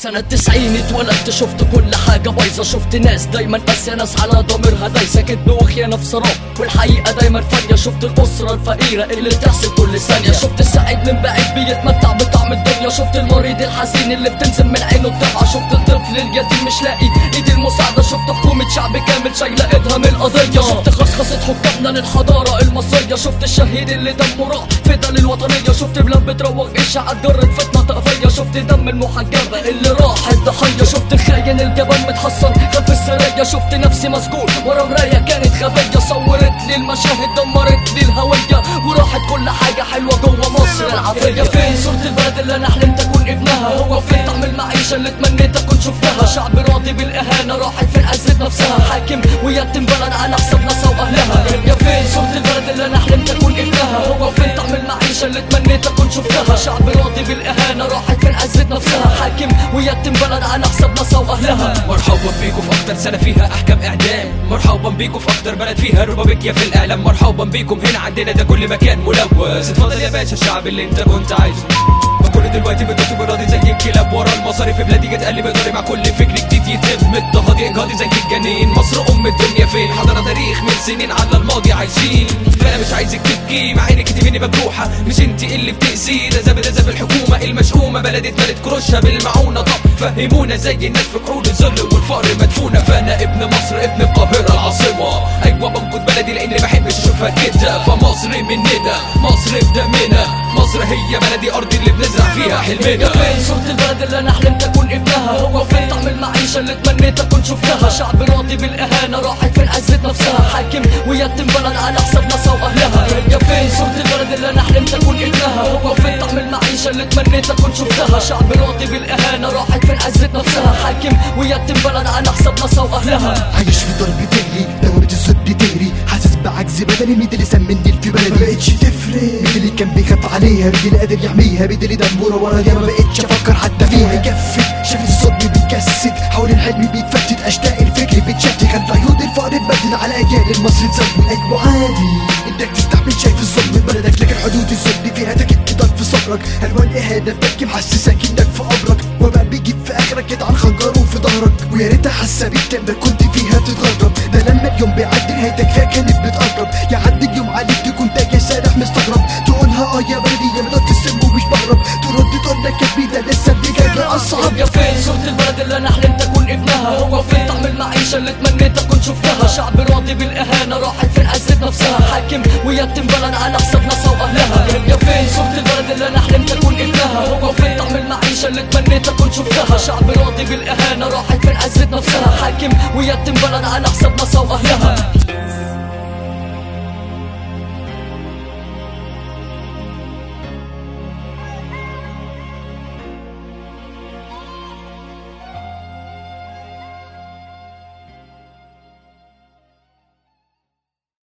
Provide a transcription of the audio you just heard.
سنة تسعين اتولدت شفت كل حاجة بايظة شفت ناس دايما قاسية ناس على ضميرها دايسة كدب وخيانة في سراب والحقيقة دايما فانية شفت الأسرة الفقيرة اللي بتحصل كل ثانية شفت السعيد من بعيد بيتمتع بطعم الدنيا شفت المريض الحزين اللي بتنزل من عينه الدمعة شفت الطفل اليتيم مش لاقي ايد المساعدة شفت حكومة شعب كامل شايلة ايدها من القضية شفت خصخصة حكامنا للحضارة المصرية شفت الشهيد اللي دمه راح فدا للوطنية شفت بلاد بتروج اشاعات جرت فتنة طائفية شفت دم المحجبة اللي راح الضحية شفت الخاين الجبان متحصن خلف السرية شفت نفسي مسجون ورا مراية كانت غبية صورت لي المشاهد دمرت لي الهوية وراحت كل حاجة حلوة جوه مصر العافية فين صورة البلد اللي انا حلمت اكون ابنها هو فين طعم المعيشة اللي تمنيت اكون شفتها شعب راضي بالاهانة راحت فين عزت نفسها حاكم ويتم بلد على حساب ناسها واهلها يا فين صورة البلد اللي انا حلمت اكون ابنها هو فين طعم المعيشة اللي تمنيت اكون شفتها شعب راضي بالاهانة راحت فين عزت نفسها حاكم ويتم بلد على حساب ناسها واهلها مرحبا بيكم في اكتر سنه فيها احكام اعدام مرحبا بيكم في اكتر بلد فيها ربابيكيا في الاعلام مرحبا بيكم هنا عندنا ده كل مكان ملوث اتفضل يا باشا الشعب اللي انت كنت عايزه ما كل دلوقتي بتكتب راضي زي الكلاب ورا المصاري في بلادي جت قلب ضاري مع كل فكر جديد يتم اضطهادي اجهاضي زي الجنين مصر ام الدنيا فين حضرنا تاريخ من سنين على الماضي عايشين فانا مش عايزك تبكي مع انك انت مني مجروحه مش انت اللي بتأذي ده زب ده زب الحكومه المشؤومه بلدي اتملت كروشها بالمعونه طب فهمونا زي الناس في قعود الظل والفقر مدفونه فانا ابن مصر ابن القاهره العاصمه ايوه بنقد بلدي لاني بحبش اشوفها كده فمصر مننا مصر في دمنا مصر هي بلدي ارضي اللي بنزرع فيها حلمنا فين صورة البلد اللي انا حلمت اكون ابنها هو فين طعم المعيشة اللي تمنيت اكون شفتها شعب راضي بالاهانة راحت فين عزت نفسها حاكم ويتم بلد على حساب ناسها واهلها يا فين صورة البلد اللي انا حلمت اكون ابنها هو فين طعم المعيشة اللي تمنيت اكون شفتها شعب راضي بالاهانة راحت فين عزت نفسها حاكم ويتم بلد على حساب ناسها واهلها عايش في ضرب تجري دوامة الصد تهري حاسس بعجز بدني مين اللي سمني في بلدي ما بقتش تفرق مين اللي كان بيخاف عليها مين اللي قادر يحميها مين اللي دمبوره ورايا ما بقتش افكر حتى فيها يكفت شايف الصدم بيتجسد حول الحلم بيتفتت اشتاق الفكر بتشتت خلف عيون الفقر تبدل على اجيال المصري تسوي ايوه عادي انك تستحمل شايف الظلم بلدك لكن حدود الظلم فيها تكد ايدك في صبرك الوان اهانه بتبكي محسسك انك في قبرك وبقى بيجيب في اخرك يدعن خنجره في ظهرك ويا ريتها حاسه بيك لما كنت فيها تتغرب ده لما اليوم بيعدي نهايتك فيها كانت بتقرب يعدي اليوم عليك تكون تاجي سارح مستغرب تقولها اه يا بلدي يا مدد السم ومش بهرب ترد تقول لك يا بيدا لسه اللي جاي اصعب يا فين صورة البلد اللي انا حلمت اكون ابنها هو فين طعم المعيشة اللي تمنيت اكون شفتها شعب راضي بالاهانة راحت فين عزت نفسها حاكم ويتم بلد على حساب ناسها واهلها يا فين صورة البلد اللي انا حلمت اكون ابنها هو فين طعم المعيشة اللي تمنيت اكون شفتها شعب راضي بالاهانة راحت فين عزت نفسها حاكم ويتم بلد على حساب ناسها واهلها